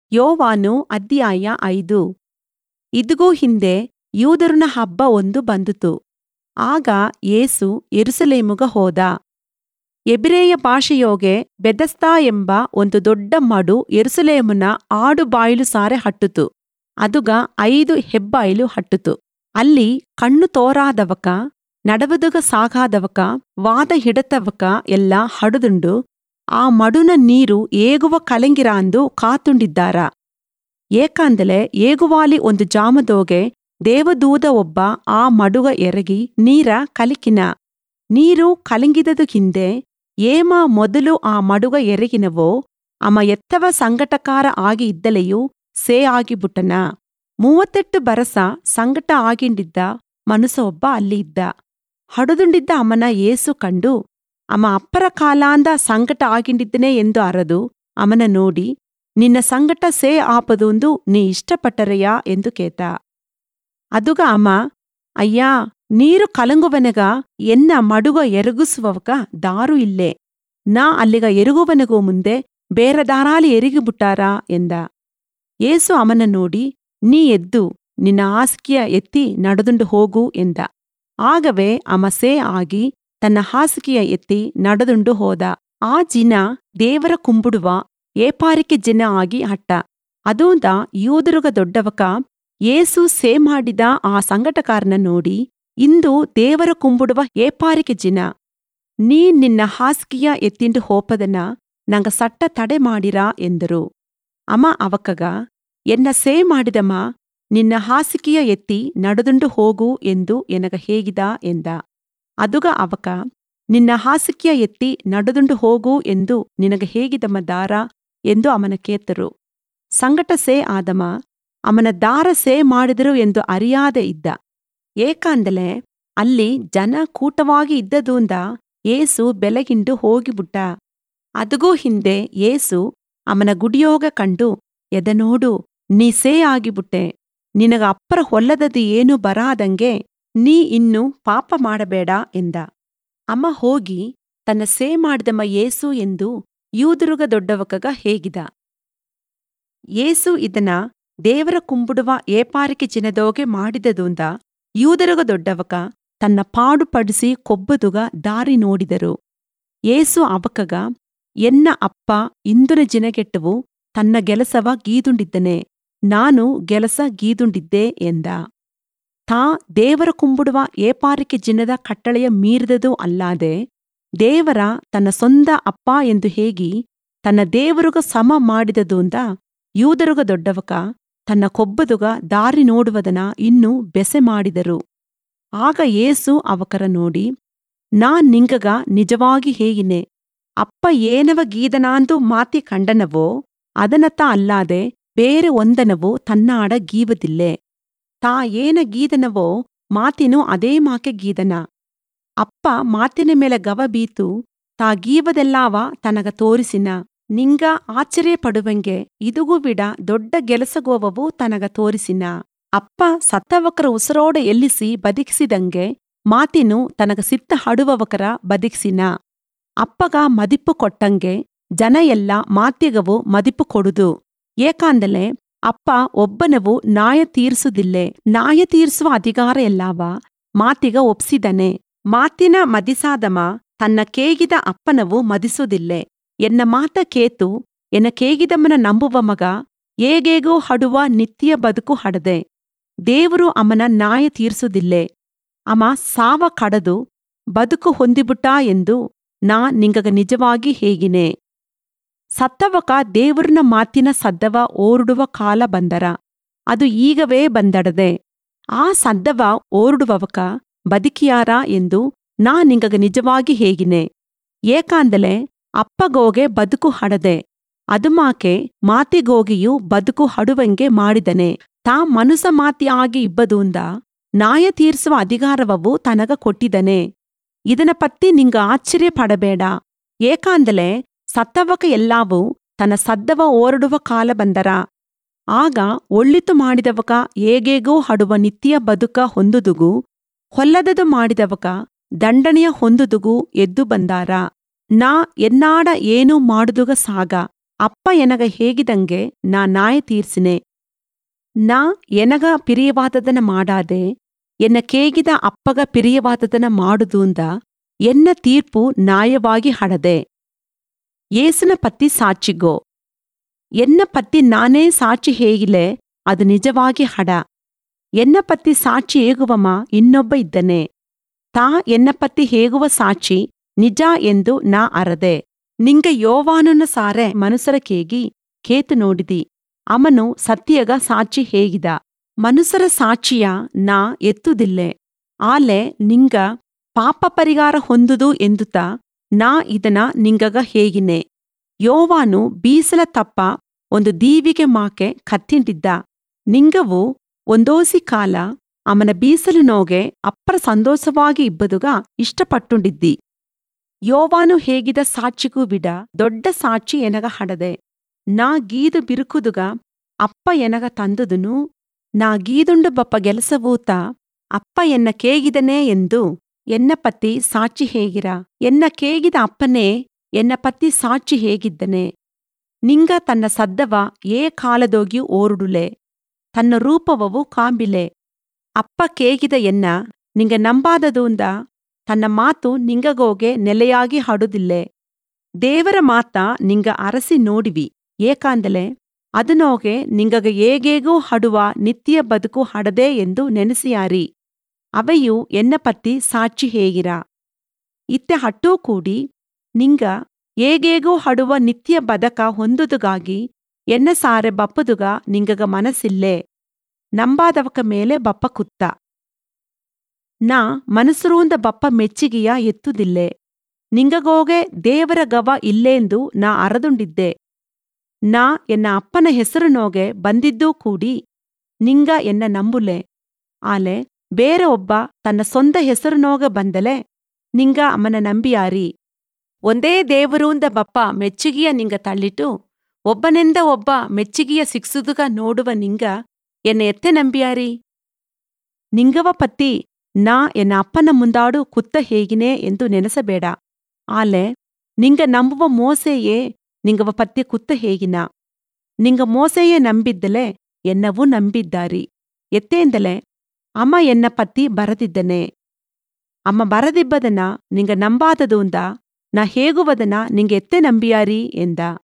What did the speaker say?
ಯೋವಾನು ಅಧ್ಯಾಯ ಐದು ಇದಿಗೂ ಹಿಂದೆ ಯೂದರನ ಹಬ್ಬ ಒಂದು ಬಂದಿತು ಆಗ ಯೇಸು ಯೆರೂಸಲೇಮಿಗ ಹೋದ ಎಬ್ರೆಯ ಭಾಷೆಯೋಗೆ ಬೆದಸ್ತಾ ಎಂಬ ಒಂದು ದೊಡ್ಡ ಮಡು ಯೆರೂಸಲೇಮಿನ ಆಡು ಬಾಯಿಲು ಸಾರೆ ಹಟ್ಟುತು ಅದುಗ ಐದು ಹೆಬ್ಬಾಯಿಲು ಹಟ್ಟುತು ಅಲ್ಲಿ ಕಣ್ಣು ತೋರಾದವಕ ನಡವದುಗ ಸಾಗಾದವಕ ವಾದ ಹಿಡತವಕ ಎಲ್ಲ ಹಡುದುಂಡು ಆ ಮಡುನ ನೀರು ಏಗುವ ಕಲೆಂಗಿರಾಂದು ಕಾತುಂಡಿದ್ದಾರ ಏಕಾಂದಲೆ ಏಗುವಾಲಿ ಒಂದು ಜಾಮದೋಗೆ ದೇವದೂದ ಒಬ್ಬ ಆ ಮಡುಗ ಎರಗಿ ನೀರ ಕಲಿಕಿನ ನೀರು ಕಲಂಗಿದದು ಹಿಂದೆ ಏಮ ಮೊದಲು ಆ ಮಡುಗ ಎರಗಿನವೋ ಅಮ ಎತ್ತವ ಸಂಗಟಕಾರ ಆಗಿ ಇದ್ದಲೆಯೂ ಸೇ ಆಗಿಬುಟ್ಟನ ಮೂವತ್ತೆಟ್ಟು ಬರಸ ಸಂಗಟ ಆಗಿಂಡಿದ್ದ ಮನುಸ ಒಬ್ಬ ಅಲ್ಲಿ ಇದ್ದ ಹಡುದುಂಡಿದ್ದ ಅಮನ ಏಸು ಕಂಡು ಅಮ ಅಪ್ಪರ ಕಾಲಾಂದ ಸಂಗಟ ಆಗಿಂಡಿದ್ದನೆ ಎಂದು ಅರದು ಅಮನ ನೋಡಿ ನಿನ್ನ ಸಂಗಟ ಸೇ ಆಪದೊಂದು ನೀ ಇಷ್ಟಪಟ್ಟರೆಯಾ ಎಂದು ಕೇತ ಅದುಗ ಅಮ ಅಯ್ಯಾ ನೀರು ಕಲಂಗುವನಗ ಎನ್ನ ಮಡುಗ ಎರಗಿಸುವವಕ ದಾರು ಇಲ್ಲೇ ನಾ ಅಲ್ಲಿಗ ಎರಗುವನಗೂ ಮುಂದೆ ಬೇರೆ ದಾರಾಲಿ ಎರಗಿಬಿಟ್ಟಾರಾ ಎಂದ ಏಸು ಅಮನ ನೋಡಿ ನೀ ಎದ್ದು ನಿನ್ನ ಹಾಸಿಗೆಯ ಎತ್ತಿ ನಡೆದುಂಡು ಹೋಗು ಎಂದ ಆಗವೇ ಅಮ ಸೇ ಆಗಿ ತನ್ನ ಹಾಸಿಗೆಯ ಎತ್ತಿ ನಡೆದುಂಡು ಹೋದ ಆ ಜಿನ ದೇವರ ಕುಂಬುಡುವ ಏಪಾರಿಕೆ ಜಿನ ಆಗಿ ಹಟ್ಟ ಅದೂಂದ ಯೂದರುಗ ದೊಡ್ಡವಕ ಏಸು ಸೇ ಮಾಡಿದ ಆ ಸಂಗಟಕಾರನ ನೋಡಿ ಇಂದು ದೇವರ ಕುಂಬುಡುವ ಏಪಾರಿಕೆ ಜಿನ ನೀ ನಿನ್ನ ಹಾಸಿಗೆಯ ಎತ್ತಿಂಡು ಹೋಪದನ ನಂಗ ಸಟ್ಟ ತಡೆ ಮಾಡಿರಾ ಎಂದರು ಅಮ ಅವಕಗ ಎನ್ನ ಸೇ ಮಾಡಿದಮ ನಿನ್ನ ಹಾಸಿಗೆಯ ಎತ್ತಿ ನಡೆದುಂಡು ಹೋಗು ಎಂದು ಎನಗ ಹೇಗಿದ ಎಂದ ಅದುಗ ಅವಕ ನಿನ್ನ ಹಾಸಿಗೆಯ ಎತ್ತಿ ನಡೆದುಂಡು ಹೋಗು ಎಂದು ನಿನಗ ಹೇಗಿದಮ ದಾರ ಎಂದು ಅವನ ಕೇತರು ಸಂಗಟ ಸೇ ಆದಮ ಅವನ ದಾರ ಸೇ ಮಾಡಿದರು ಎಂದು ಅರಿಯಾದೆ ಇದ್ದ ಏಕಾಂದಲೆ ಅಲ್ಲಿ ಜನ ಕೂಟವಾಗಿ ಇದ್ದದೂಂದ ಏಸು ಬೆಲಗಿಂಡು ಹೋಗಿಬುಟ್ಟ ಅದುಗೂ ಹಿಂದೆ ಏಸು ಅವನ ಗುಡಿಯೋಗ ಕಂಡು ಎದನೋಡು ನೀ ಸೇ ಆಗಿಬುಟ್ಟೆ ನಿನಗ ಅಪ್ಪರ ಹೊಲ್ಲದದು ಏನು ಬರಾದಂಗೆ ನೀ ಇನ್ನು ಪಾಪ ಮಾಡಬೇಡ ಎಂದ ಅಮ್ಮ ಹೋಗಿ ತನ್ನ ಸೇ ಮಾಡಿದಮ್ಮ ಏಸು ಎಂದು ಯೂದುರುಗ ದೊಡ್ಡವಕಗ ಹೇಗಿದ ಏಸು ಇದನ ದೇವರ ಕುಂಬುಡುವ ಏಪಾರಿಕೆ ಚಿನದೋಗೆ ಮಾಡಿದದೂಂದ ಯೂದರುಗ ದೊಡ್ಡವಕ ತನ್ನ ಪಾಡುಪಡಿಸಿ ಕೊಬ್ಬದುಗ ದಾರಿ ನೋಡಿದರು ಏಸು ಅವಕಗ ಎನ್ನ ಅಪ್ಪ ಇಂದುನ ಜಿನಗೆಟ್ಟವು ತನ್ನ ಗೆಲಸವ ಗೀದುಂಡಿದ್ದನೆ ನಾನು ಗೆಲಸ ಗೀದುಂಡಿದ್ದೆ ಎಂದ ತಾ ದೇವರ ಕುಂಬುಡುವ ಏಪಾರಿಕೆ ಜಿನದ ಕಟ್ಟಳೆಯ ಮೀರಿದದೂ ಅಲ್ಲಾದೆ ದೇವರ ತನ್ನ ಸೊಂದ ಅಪ್ಪ ಎಂದು ಹೇಗಿ ತನ್ನ ದೇವರುಗ ಸಮ ಮಾಡಿದದೂಂದ ಯೂದರುಗ ದೊಡ್ಡವಕ ತನ್ನ ಕೊಬ್ಬದುಗ ದಾರಿ ನೋಡುವದನ ಇನ್ನೂ ಬೆಸೆ ಮಾಡಿದರು ಆಗ ಏಸು ಅವಕರ ನೋಡಿ ನಾ ನಿಂಗಗ ನಿಜವಾಗಿ ಹೇಗಿನೆ ಅಪ್ಪ ಏನವ ಗೀದನಾಂದು ಮಾತಿ ಕಂಡನವೋ ಅದನತ್ತ ಅಲ್ಲಾದೆ ಬೇರೆ ಒಂದನವು ತನ್ನಾಡ ಗೀವದಿಲ್ಲೆ ತಾ ಏನ ಗೀದನವೋ ಮಾತಿನು ಅದೇ ಮಾಕೆ ಗೀದನ ಅಪ್ಪ ಮಾತಿನ ಮೇಲೆ ಗವ ಬೀತು ತಾ ಗೀವದೆಲ್ಲಾವ ತನಗ ತೋರಿಸಿನ ನಿಂಗ ಆಶ್ಚರ್ಯಪಡುವಂಗೆ ಇದುಗೂ ಬಿಡ ದೊಡ್ಡ ಗೆಲಸಗೋವವು ತನಗ ತೋರಿಸಿನ ಅಪ್ಪ ಸತ್ತವಕರ ಉಸಿರೋಡ ಎಲ್ಲಿಸಿ ಬದುಕಿಸಿದಂಗೆ ಮಾತಿನು ತನಗ ಸಿತ್ತ ಹಡುವವಕರ ಬದುಕಿಸಿನ ಅಪ್ಪಗ ಮದಿಪ್ಪು ಕೊಟ್ಟಂಗೆ ಜನ ಎಲ್ಲ ಮಾತಿಗವು ಮದಿಪ್ಪು ಕೊಡುದು ಏಕಾಂದಲೆ ಅಪ್ಪ ಒಬ್ಬನವು ನ್ಯಾಯ ತೀರ್ಸುದಿಲ್ಲೆ ನ್ಯಾಯ ತೀರ್ಸುವ ಅಧಿಕಾರ ಎಲ್ಲಾವ ಮಾತಿಗ ಒಪ್ಸಿದನೆ ಮಾತಿನ ಮದಿಸಾದಮ ತನ್ನ ಕೇಗಿದ ಅಪ್ಪನವು ಮದಿಸುವುದಿಲ್ಲೆ ಎನ್ನ ಮಾತ ಕೇತು ಎನ್ನ ಕೇಗಿದಮ್ಮನ ನಂಬುವ ಮಗ ಏಗೇಗೋ ಹಡುವ ನಿತ್ಯ ಬದುಕು ಹಡದೆ ದೇವರು ಅಮನ ನ್ಯಾಯ ತೀರ್ಸುದಿಲ್ಲೆ ಅಮ ಸಾವ ಕಡದು ಬದುಕು ಹೊಂದಿಬುಟ್ಟಾ ಎಂದು ನಾ ನಿಂಗಗ ನಿಜವಾಗಿ ಹೇಗಿನೆ ಸತ್ತವಕ ದೇವರನ ಮಾತಿನ ಸದ್ದವ ಓರುಡುವ ಕಾಲ ಬಂದರ ಅದು ಈಗವೇ ಬಂದಡದೆ ಆ ಸದ್ದವ ಓರುಡುವವಕ ಬದುಕಿಯಾರ ಎಂದು ನಾ ನಿಂಗಗ ನಿಜವಾಗಿ ಹೇಗಿನೆ ಏಕಾಂದಲೆ ಅಪ್ಪಗೋಗೆ ಬದುಕು ಹಡದೆ ಅದುಮಾಕೆ ಮಾತಿಗೋಗಿಯೂ ಬದುಕು ಹಡುವಂಗೆ ಮಾಡಿದನೆ ತಾ ಮನುಸ ಮಾತಿ ಆಗಿ ಇಬ್ಬದೂಂದ ನ್ಯಾಯ ತೀರ್ಸುವ ಅಧಿಕಾರವವು ತನಗ ಕೊಟ್ಟಿದನೆ ಇದನ ಪತ್ತಿ ನಿಂಗ ಆಶ್ಚರ್ಯ ಪಡಬೇಡ ಏಕಾಂದಲೆ ಸತ್ತವಕ ಎಲ್ಲಾವು ತನ್ನ ಸದ್ದವ ಓರಡುವ ಕಾಲ ಬಂದರ ಆಗ ಒಳ್ಳಿತು ಮಾಡಿದವಕ ಏಗೇಗೋ ಹಡುವ ನಿತ್ಯ ಬದುಕ ಹೊಂದುದುಗೂ ಹೊಲ್ಲದದು ಮಾಡಿದವಕ ದಂಡನೆಯ ಹೊಂದುದುಗೂ ಎದ್ದು ಬಂದಾರ ನಾ ಎನ್ನಾಡ ಏನೂ ಮಾಡುದುಗ ಸಾಗ ಅಪ್ಪ ಎನಗ ಹೇಗಿದಂಗೆ ನಾ ನಾಯ ತೀರ್ಸಿನೆ ನಾ ಎನಗ ಪಿರಿಯವಾದದನ ಮಾಡಾದೆ ಎನ್ನ ಕೇಗಿದ ಅಪ್ಪಗ ಪಿರಿಯವಾದದನ ಮಾಡುದೂಂದ ಎನ್ನ ತೀರ್ಪು ನ್ಯಾಯವಾಗಿ ಹಡದೆ ಏಸನ ಪತ್ತಿ ಸಾಚಿಗೋ ಎನ್ನ ಪತ್ತಿ ನಾನೇ ಸಾಚಿ ಹೇಗಿಲೆ ಅದು ನಿಜವಾಗಿ ಹಡ ಎನ್ನ ಪತ್ತಿ ಸಾಚಿ ಏಗುವಮ ಇನ್ನೊಬ್ಬ ಇದ್ದನೆ ತಾ ಎನ್ನ ಪತ್ತಿ ಹೇಗುವ ಸಾಚಿ ನಿಜ ಎಂದು ನಾ ಅರದೆ ನಿಂಗ ಯೋವಾನುನ ಸಾರೆ ಮನುಸರ ಕೇಗಿ ಕೇತು ನೋಡಿದಿ ಅಮನು ಸತ್ಯಗ ಸಾಚಿ ಹೇಗಿದ ಮನುಸರ ಸಾಚಿಯ ನಾ ಎತ್ತುದಿಲ್ಲೆ ಆಲೆ ನಿಂಗ ಪಾಪ ಪರಿಹಾರ ಹೊಂದುದು ಎಂದುತ ನಾ ಇದನ ನಿಂಗಗ ಹೇಗಿನೆ ಯೋವಾನು ಬೀಸಲ ತಪ್ಪ ಒಂದು ದೀವಿಗೆ ಮಾಕೆ ಕತ್ತಿಂಡಿದ್ದ ನಿಂಗವು ಒಂದೋಸಿ ಕಾಲ ಅಮನ ಬೀಸಲು ನೋಗೆ ಅಪ್ಪರ ಸಂತೋಷವಾಗಿ ಇಬ್ಬದುಗ ಇಷ್ಟಪಟ್ಟುಂಡಿದ್ದಿ ಯೋವಾನು ಹೇಗಿದ ಸಾಚಿಗೂ ಬಿಡ ದೊಡ್ಡ ಸಾಚಿ ಎನಗ ಹಡದೆ ನಾ ಗೀದು ಬಿರುಕುದುಗ ಅಪ್ಪ ಎನಗ ತಂದುದುನು ನಾ ಗೀದುಂಡು ಬಪ್ಪ ಗೆಲಸವೂತ ಅಪ್ಪ ಎನ್ನ ಕೇಗಿದನೇ ಎಂದು ಎನ್ನ ಪತ್ತಿ ಸಾಚಿ ಹೇಗಿರ ಎನ್ನ ಕೇಗಿದ ಅಪ್ಪನೇ ಎನ್ನ ಪತ್ತಿ ಸಾಚಿ ಹೇಗಿದ್ದನೆ ನಿಂಗ ತನ್ನ ಸದ್ದವ ಏ ಕಾಲದೋಗ್ಯೂ ಓರುಡುಲೆ ತನ್ನ ರೂಪವವು ಕಾಂಬಿಲೆ ಅಪ್ಪ ಕೇಗಿದ ಎನ್ನ ನಿಂಗ ನಂಬಾದದೂಂದ ತನ್ನ ಮಾತು ನಿಂಗಗೋಗೆ ನೆಲೆಯಾಗಿ ಹಡುದಿಲ್ಲೆ ದೇವರ ಮಾತ ನಿಂಗ ಅರಸಿ ನೋಡಿವಿ ಏಕಾಂದಲೆ ಅದನೋಗೆ ನಿಂಗಗ ಏಗೇಗೂ ಹಡುವ ನಿತ್ಯ ಬದುಕು ಹಡದೆ ಎಂದು ನೆನೆಸಿಯಾರಿ ಅವೆಯು ಎನ್ನ ಪತ್ತಿ ಸಾಚಿ ಹೇಗಿರ ಇತ್ತೆ ಹಟ್ಟೂ ಕೂಡಿ ನಿಂಗ ಏಗೇಗೂ ಹಡುವ ನಿತ್ಯ ಬದಕ ಹೊಂದುದುಗಾಗಿ ಎನ್ನ ಸಾರೆ ಬಪ್ಪದುಗ ನಿಂಗಗ ಮನಸ್ಸಿಲ್ಲೆ ನಂಬಾದವಕ ಮೇಲೆ ಬಪ್ಪ ಕುತ್ತ ನಾ ಮನಸ್ಸುರೂಂದ ಬಪ್ಪ ಮೆಚ್ಚಿಗೆಯ ಎತ್ತುದಿಲ್ಲೆ ನಿಂಗಗೋಗೆ ದೇವರ ಗವ ಇಲ್ಲೇಂದು ನಾ ಅರದುಂಡಿದ್ದೆ ನಾ ಎನ್ನ ಅಪ್ಪನ ಹೆಸರು ನೋಗೆ ಬಂದಿದ್ದೂ ಕೂಡಿ ನಿಂಗ ಎನ್ನ ನಂಬುಲೆ ಆಲೆ ಬೇರೆ ಒಬ್ಬ ತನ್ನ ಸ್ವಂತ ಹೆಸರು ನೋಗ ಬಂದಲೆ ನಿಂಗ ಅಮ್ಮನ ನಂಬಿಯಾರಿ ಒಂದೇ ದೇವರೂಂದ ಬಪ್ಪ ಮೆಚ್ಚುಗಿಯ ನಿಂಗ ತಳ್ಳಿಟು ಒಬ್ಬನೆಂದ ಒಬ್ಬ ಮೆಚ್ಚಿಗೆಯ ಸಿಕ್ಸುದುಗ ನೋಡುವ ನಿಂಗ ಎನ್ನ ಎತ್ತೆ ನಂಬಿಯಾರಿ ನಿಂಗವ ಪತ್ತಿ ನಾ ಎನ್ನ ಅಪ್ಪನ ಮುಂದಾಡು ಕುತ್ತ ಹೇಗಿನೇ ಎಂದು ನೆನೆಸಬೇಡ ಆಲೆ ನಿಂಗ ನಂಬುವ ಮೋಸೆಯೇ ನಿಂಗವ ಪತ್ತಿ ಕುತ್ತ ಹೇಗಿನ ನಿಂಗ ಮೋಸೆಯೇ ನಂಬಿದ್ದಲೆ ಎನ್ನವೂ ನಂಬಿದ್ದಾರಿ ಎತ್ತೇಂದಲೆ ಅಮ್ಮ ಎನ್ನ ಪತ್ತಿ ಬರದಿದ್ದನೆ ಅಮ್ಮ ಬರದಿಬ್ಬದನ ನಿಂಗ ನಂಬಾದದೂಂದ ನಾ ಹೇಗುವದನ ನಿಂಗ ಎತ್ತೆ ನಂಬಿಯಾರಿ ಎಂದ